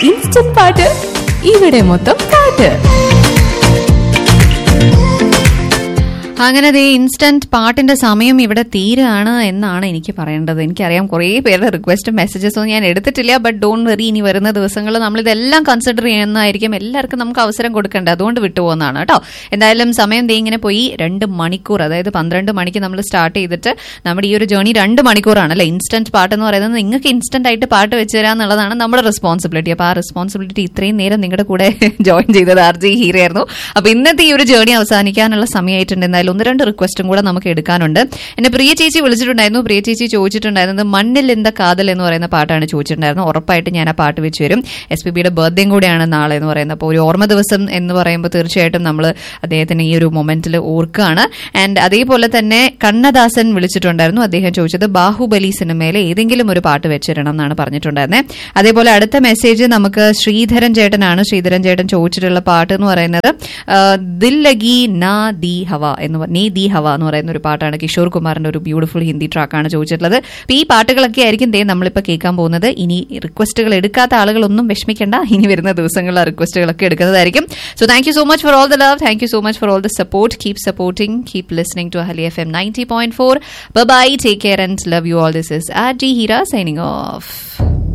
instant പാട്ട് ഇവിടെ മൊത്തം പാട്ട് അങ്ങനെ ദേ ഇൻസ്റ്റന്റ് പാട്ടിന്റെ സമയം ഇവിടെ തീരാണ് എന്നാണ് എനിക്ക് പറയേണ്ടത് എനിക്കറിയാം കുറേ പേരുടെ റിക്വസ്റ്റും മെസ്സേജസും ഞാൻ എടുത്തിട്ടില്ല ബട്ട് ഡോൺ വെറി ഇനി വരുന്ന ദിവസങ്ങളിൽ നമ്മൾ ഇതെല്ലാം കൺസിഡർ ചെയ്യുന്നതായിരിക്കും എല്ലാവർക്കും നമുക്ക് അവസരം കൊടുക്കേണ്ടത് അതുകൊണ്ട് വിട്ടുപോകുന്നതാണ് കേട്ടോ എന്തായാലും സമയം ദേ ഇങ്ങനെ പോയി രണ്ട് മണിക്കൂർ അതായത് പന്ത്രണ്ട് മണിക്ക് നമ്മൾ സ്റ്റാർട്ട് ചെയ്തിട്ട് നമ്മുടെ ഈ ഒരു ജേണി രണ്ട് മണിക്കൂറാണ് അല്ലെ ഇൻസ്റ്റന്റ് പാട്ട് എന്ന് പറയുന്നത് നിങ്ങൾക്ക് ഇൻസ്റ്റന്റ് ആയിട്ട് പാട്ട് വെച്ച് തരാം എന്നുള്ളതാണ് നമ്മുടെ റെസ്പോൺസിബിലിറ്റി അപ്പോൾ ആ റെസ്പോൺസിബിലിറ്റി ഇത്രയും നേരം നിങ്ങളുടെ കൂടെ ജോയിൻ ചെയ്തത് ആർ ജി ഹീറയായിരുന്നു അപ്പോൾ ഇന്നത്തെ ഈ ഒരു ജേണി അവസാനിക്കാനുള്ള സമയമായിട്ടുണ്ട് എന്തായാലും ഒന്ന് രണ്ട് റിക്വസ്റ്റും കൂടെ നമുക്ക് എടുക്കാനുണ്ട് എന്നെ പ്രിയ ചേച്ചി വിളിച്ചിട്ടുണ്ടായിരുന്നു പ്രിയ ചേച്ചി ചോദിച്ചിട്ടുണ്ടായിരുന്നത് മണ്ണിൽ എന്താ കാതൽ എന്ന് പറയുന്ന പാട്ടാണ് ചോദിച്ചിട്ടുണ്ടായിരുന്നത് ഉറപ്പായിട്ട് ഞാൻ ആ പാട്ട് വെച്ച് വരും എസ് പി ബിയുടെ ബർത്ത്ഡേയും കൂടെയാണ് നാളെ എന്ന് പറയുന്നത് അപ്പോൾ ഒരു ഓർമ്മ ദിവസം എന്ന് പറയുമ്പോൾ തീർച്ചയായിട്ടും നമ്മൾ അദ്ദേഹത്തിന് ഈ ഒരു മൊമെന്റിൽ ഓർക്കുകയാണ് ആൻഡ് അതേപോലെ തന്നെ കണ്ണദാസൻ വിളിച്ചിട്ടുണ്ടായിരുന്നു അദ്ദേഹം ചോദിച്ചത് ബാഹുബലി സിനിമയിലെ ഏതെങ്കിലും ഒരു പാട്ട് വെച്ചിരണം എന്നാണ് പറഞ്ഞിട്ടുണ്ടായിരുന്നത് അതേപോലെ അടുത്ത മെസ്സേജ് നമുക്ക് ശ്രീധരൻ ചേട്ടനാണ് ശ്രീധരൻ ചേട്ടൻ ചോദിച്ചിട്ടുള്ള പാട്ട് എന്ന് പറയുന്നത് ആ, ദിൽ ലഗി നാ ദി ഹവ എന്ന് പറ- നീ ദി ഹവ എന്ന് പറയുന്ന ഒരു പാട്ടാണ് കിഷോർ കുമാറിന്റെ ഒരു ബ്യൂട്ടിഫുൾ ഹിന്ദി ട്രാക്കാണ് ചോദിച്ചിട്ടുള്ളത് അപ്പൊ ഈ പാട്ടുകളൊക്കെ ആയിരിക്കും ദേ നമ്മളിപ്പോൾ കേൾക്കാൻ പോകുന്നത് ഇനി റിക്വസ്റ്റുകൾ എടുക്കാത്ത ആളുകളൊന്നും വിഷമിക്കേണ്ട ഇനി വരുന്ന ദിവസങ്ങളിൽ ആ റിക്വസ്റ്റുകളൊക്കെ എടുക്കുന്നതായിരിക്കും so thank you so much for all the love thank you so much for all the support keep supporting keep listening to ഹലി F M ninety point four bye take care and love you all this is R J Heera signing of